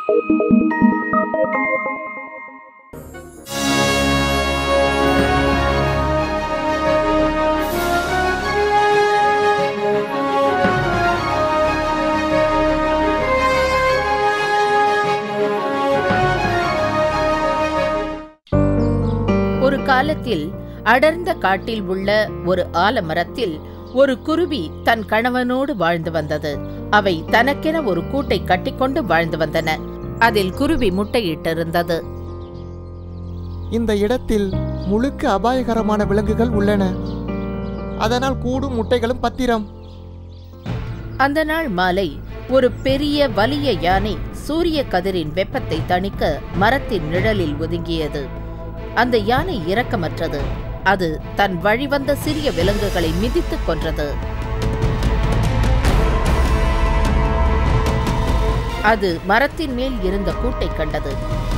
ஒரு காலத்தில் அடர்ந்த காட்டில் உள்ள ஒரு ஆலமரத்தில் ஒரு குருவி தன் கணவனோடு வாழ்ந்து வந்தது அவை தனக்கென ஒரு கூட்டை கட்டிக்கொண்டு வாழ்ந்து வந்தன அதில் குருவி முட்டையிட்டிருந்தது இந்த இடத்தில் முழுக்க அபாயகரமான விலங்குகள் உள்ளன அதனால் கூடும் முட்டைகளும் பத்திரம் அந்த நாள் மாலை ஒரு பெரிய வலிய யானை சூரிய கதிரின் வெப்பத்தை தணிக்க மரத்தின் நிழலில் ஒதுங்கியது அந்த யானை இரக்கமற்றது அது தன் வழிவந்த சிறிய விலங்குகளை மிதித்துக் கொன்றது அது மரத்தின் மேல் இருந்த கூட்டை கண்டது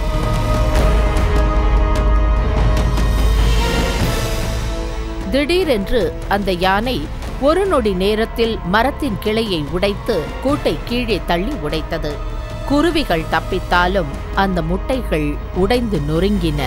திடீரென்று அந்த யானை ஒரு நொடி நேரத்தில் மரத்தின் கிளையை உடைத்து கூட்டை கீழே தள்ளி உடைத்தது குருவிகள் தப்பித்தாலும் அந்த முட்டைகள் உடைந்து நொறுங்கின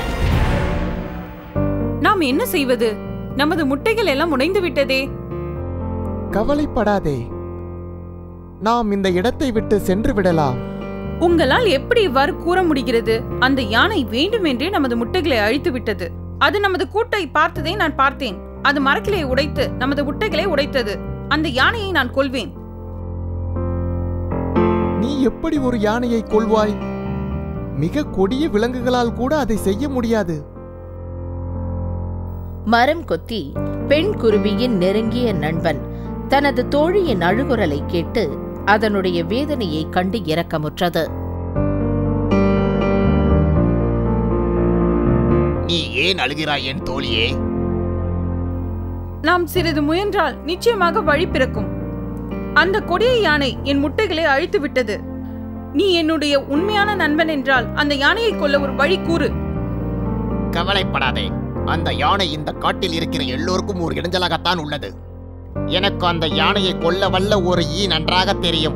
நாம் என்ன செய்வது நமது முட்டைகள் எல்லாம் உடைந்து விட்டதே கவலைப்படாதே நாம் இந்த இடத்தை விட்டு சென்று விடலாம் உங்களால் எப்படி இவ்வாறு கூற முடிகிறது அந்த யானை வேண்டுமென்றே நமது முட்டைகளை அழித்து விட்டது அது நமது கூட்டை பார்த்ததை நான் பார்த்தேன் அது மரக்கிளையை உடைத்து நமது முட்டைகளை உடைத்தது அந்த யானையை நான் கொல்வேன் நீ எப்படி ஒரு யானையை கொல்வாய் மிக கொடிய விலங்குகளால் கூட அதை செய்ய முடியாது மரம் கொத்தி பெண் குருவியின் நெருங்கிய நண்பன் தனது தோழியின் அழுகுரலை கேட்டு அதனுடைய வேதனையை கண்டு இரக்கமுற்றது நீ ஏன் அழுகிறாய் என் தோழியே நாம் சிறிது முயன்றால் நிச்சயமாக வழி பிறக்கும் அந்த கொடிய யானை என் முட்டைகளை அழித்து விட்டது நீ என்னுடைய உண்மையான நண்பன் என்றால் அந்த யானையை கொல்ல ஒரு வழி கூறு கவலைப்படாதே அந்த யானை இந்த காட்டில் இருக்கிற எல்லோருக்கும் ஒரு இடைஞ்சலாகத்தான் உள்ளது எனக்கு அந்த யானையை கொல்ல வல்ல ஒரு ஈ நன்றாக தெரியும்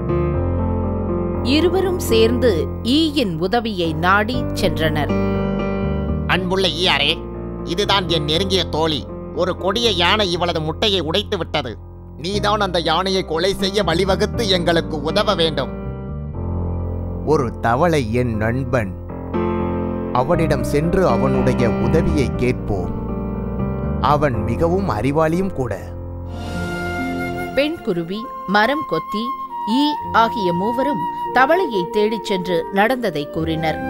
இருவரும் சேர்ந்து ஈயின் உதவியை நாடி சென்றனர் அன்புள்ள ஈயாரே இதுதான் என் நெருங்கிய தோழி ஒரு கொடிய யானை இவளது முட்டையை உடைத்து விட்டது நீதான் அந்த யானையை கொலை செய்ய வழிவகுத்து எங்களுக்கு உதவ வேண்டும் ஒரு தவளை என் நண்பன் அவனிடம் சென்று அவனுடைய உதவியை கேட்போம் அவன் மிகவும் அறிவாளியும் கூட பெண் குருவி மரம் கொத்தி ஈ ஆகிய மூவரும் தவளையை தேடிச் சென்று நடந்ததை கூறினர்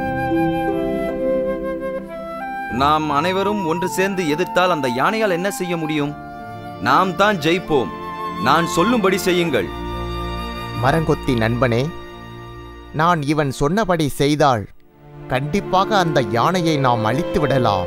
நாம் அனைவரும் ஒன்று சேர்ந்து எதிர்த்தால் அந்த யானையால் என்ன செய்ய முடியும் நாம் தான் ஜெயிப்போம் நான் சொல்லும்படி செய்யுங்கள் மரங்கொத்தி நண்பனே நான் இவன் சொன்னபடி செய்தால் கண்டிப்பாக அந்த யானையை நாம் அழித்து விடலாம்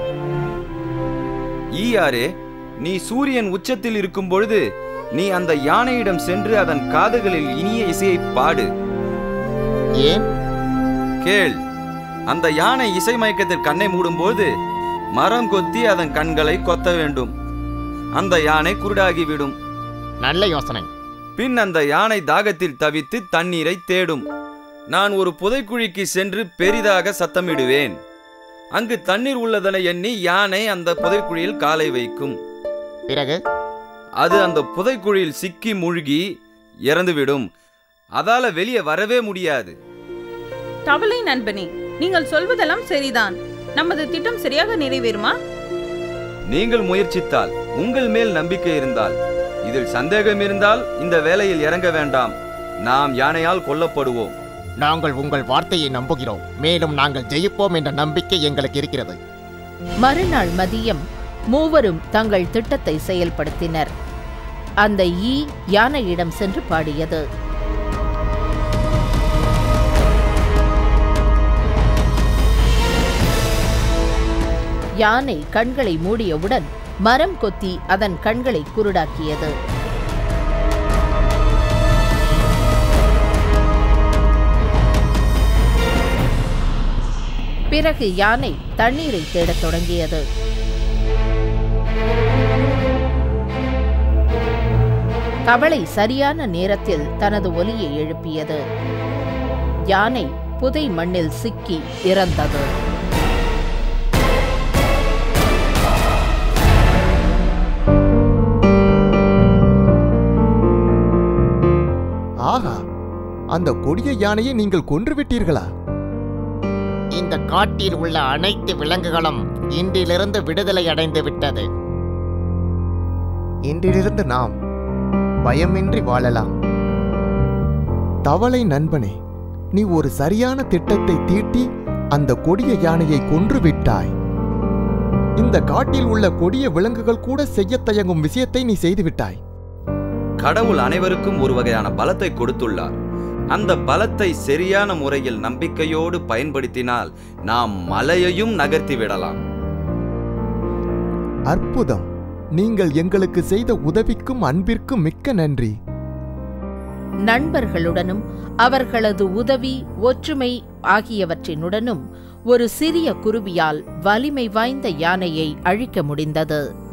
ஈயாரே நீ சூரியன் உச்சத்தில் இருக்கும் பொழுது நீ அந்த யானையிடம் சென்று அதன் காதுகளில் இனிய இசையை பாடு ஏன் கேள் அந்த யானை இசை மயக்கத்தில் கண்ணை மூடும்போது மரம் கொத்தி அதன் கண்களை கொத்த வேண்டும் அந்த யானை குருடாகிவிடும் நல்ல யோசனை பின் அந்த யானை தாகத்தில் தவித்து தண்ணீரை தேடும் நான் ஒரு புதைக்குழிக்கு சென்று பெரிதாக சத்தமிடுவேன் அங்கு தண்ணீர் உள்ளதென எண்ணி யானை அந்த புதைக்குழியில் காலை வைக்கும் பிறகு அது அந்த புதைக்குழியில் சிக்கி மூழ்கி இறந்துவிடும் அதால வெளியே வரவே முடியாது தவளை நண்பனே நீங்கள் சொல்வதெல்லாம் சரிதான் நமது திட்டம் சரியாக நிறைவேறுமா நீங்கள் முயற்சித்தால் உங்கள் மேல் நம்பிக்கை இருந்தால் இதில் சந்தேகம் இருந்தால் இந்த வேலையில் இறங்க வேண்டாம் நாம் யானையால் கொல்லப்படுவோம் நாங்கள் உங்கள் வார்த்தையை நம்புகிறோம் மேலும் நாங்கள் ஜெயிப்போம் என்ற நம்பிக்கை எங்களுக்கு இருக்கிறது மறுநாள் மதியம் மூவரும் தங்கள் திட்டத்தை செயல்படுத்தினர் அந்த ஈ யானையிடம் சென்று பாடியது யானை கண்களை மூடியவுடன் மரம் கொத்தி அதன் கண்களை குருடாக்கியது பிறகு யானை தண்ணீரை தேடத் தொடங்கியது தவளை சரியான நேரத்தில் தனது ஒலியை எழுப்பியது யானை புதை மண்ணில் சிக்கி இறந்தது ஆஹா அந்த கொடிய யானையை நீங்கள் கொன்று விட்டீர்களா இந்த காட்டில் உள்ள அனைத்து விலங்குகளும் இன்றிலிருந்து விடுதலை அடைந்து விட்டது இன்றிலிருந்து நாம் பயமின்றி வாழலாம் தவளை நண்பனே நீ ஒரு சரியான திட்டத்தை தீட்டி அந்த கொடிய யானையை கொன்று விட்டாய் இந்த காட்டில் உள்ள கொடிய விலங்குகள் கூட செய்யத் தயங்கும் விஷயத்தை நீ செய்துவிட்டாய் கடவுள் அனைவருக்கும் ஒரு வகையான பலத்தை கொடுத்துள்ளார் அந்த பலத்தை சரியான முறையில் நம்பிக்கையோடு பயன்படுத்தினால் நாம் மலையையும் நகர்த்தி விடலாம் அற்புதம் நீங்கள் எங்களுக்கு செய்த உதவிக்கும் அன்பிற்கும் மிக்க நன்றி நண்பர்களுடனும் அவர்களது உதவி ஒற்றுமை ஆகியவற்றினுடனும் ஒரு சிறிய குருவியால் வலிமை வாய்ந்த யானையை அழிக்க முடிந்தது